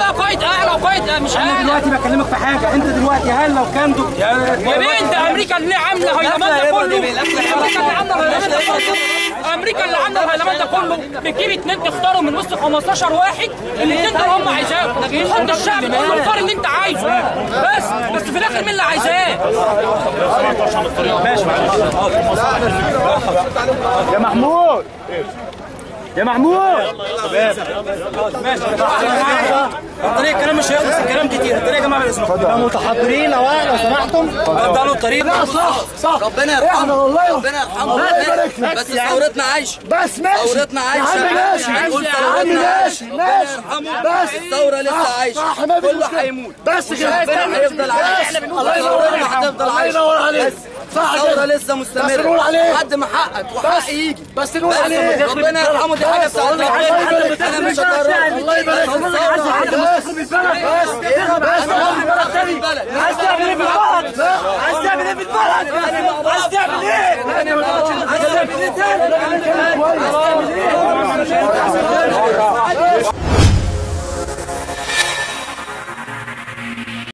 بقى قائد اعلى وقائد مش انا اعلى دلوقتي بكلمك في حاجه انت دلوقتي هل لو كان دك... يا بنت امريكا اللي عامله هيلمان ده كله امريكا اللي عامله الهيلمان ده كله امريكا اللي عامله الهيلمان ده كله بتجيب اتنين تختاروا من وسط 15 واحد الاثنين دول هم عايزاهم تحط الشعب كله اختار اللي انت عايزه بس بس في الاخر مين اللي عايزاه يا محمود يا محمود الطريق الكلام مش هيخلص الكلام كتير الطريق يا جماعه باذن الله متحضرين لو لو سمحتم اتفضلوا الطريق لا صح صح ربنا احنا يرحمه والله ربنا يرحمه الله يبارك لك بس يا عم. ثورتنا عايشه بس ماشي ثورتنا عايشه يا عم ماشي هنقول يا عم ثورتنا ماشي عايشة. ماشي ربنا يرحمه. بس الثوره لسه صح، عايشه صح ما في كله مشكلة. هيموت بس كده ربنا هيفضل عايش الله ينور عليك هتفضل الله عايشه ينور عليك صح الثوره كده لسه بس نقول مستمره عليه. لحد ما حقك وحق يجي بس نقول بس عليه ربنا يرحمه دي حاجه بتاعت الله ربنا يبارك انا مش فيك. هضرك الله يبارك فيك. بس بس بس عايز تعمل ايه في البلد؟ عايز تعمل ايه في البلد؟ عايز تعمل ايه؟ عايز تعمل ايه تاني؟ عايز تعمل ايه؟